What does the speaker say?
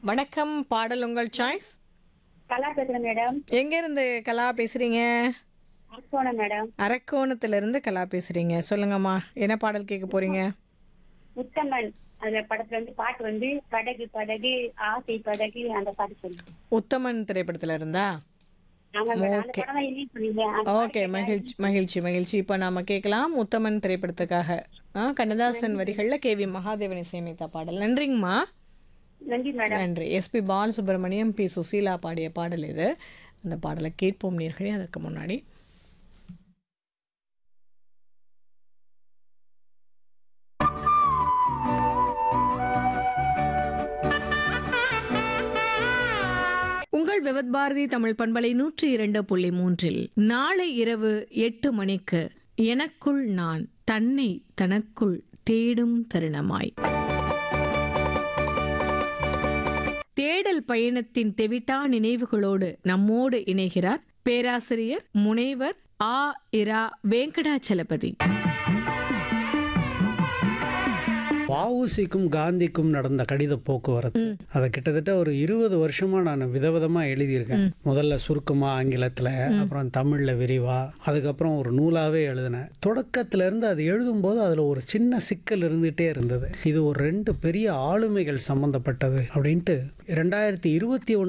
வணக்கம் பாடல் உங்கள் சாய்ஸ் கலா பேசுறேன் மேடம் எங்க இருந்து கலா பேசுறீங்க போனேன் மேடம் அரக்கோணத்துல இருந்து கலா பேசுறீங்க சொல்லுங்கம்மா என்ன பாடல் கேட்க போறீங்க உத்தமன் அந்த படத்துல வந்து பாட்டு வந்து படகு படகு ஆசை படகு அந்த பாட்டு சொல்லுங்க உத்தமன் திரைப்படத்துல இருந்தா ஆமா மேடம் அந்த படம் தான் இனியும் சொன்னீங்க ஓகே மகிழ்ச்சி மகிழ்ச்சி மகிழ்ச்சி இப்போ நாம கேட்கலாம் உத்தமன் திரைப்படத்துக்காக ஆ கண்ணதாசன் வரிகள்ல கே வி மகாதேவன் இசையமைத்த பாடல் நன்றிங்கம்மா நன்றி மேடம் நன்றி எஸ்பி பாலசுப்ரமணியம் பி சுசீலா பாடிய பாடல் இது அந்த பாடலை கேட்போம் நேர்களே அதற்கு முன்னாடி உங்கள் விவத் பாரதி தமிழ் பண்பலை நூற்றி இரண்டு புள்ளி மூன்றில் நாளை இரவு எட்டு மணிக்கு எனக்குள் நான் தன்னை தனக்குள் தேடும் தருணமாய் தேடல் பயணத்தின் தெவிட்டா நினைவுகளோடு நம்மோடு இணைகிறார் பேராசிரியர் முனைவர் ஆ இரா வெங்கடாச்சலபதி வஉசிக்கும் காந்திக்கும் நடந்த கடித போக்குவரத்து அதை கிட்டத்தட்ட ஒரு இருபது வருஷமா நான் விதவிதமா எழுதியிருக்கேன் முதல்ல சுருக்கமா ஆங்கிலத்துல அப்புறம் தமிழ்ல விரிவா அதுக்கப்புறம் ஒரு நூலாவே எழுதினேன் தொடக்கத்துல இருந்து அது எழுதும்போது அதுல ஒரு சின்ன சிக்கல் இருந்துகிட்டே இருந்தது இது ஒரு ரெண்டு பெரிய ஆளுமைகள் சம்பந்தப்பட்டது அப்படின்ட்டு ரெண்டாயிரத்தி இருபத்தி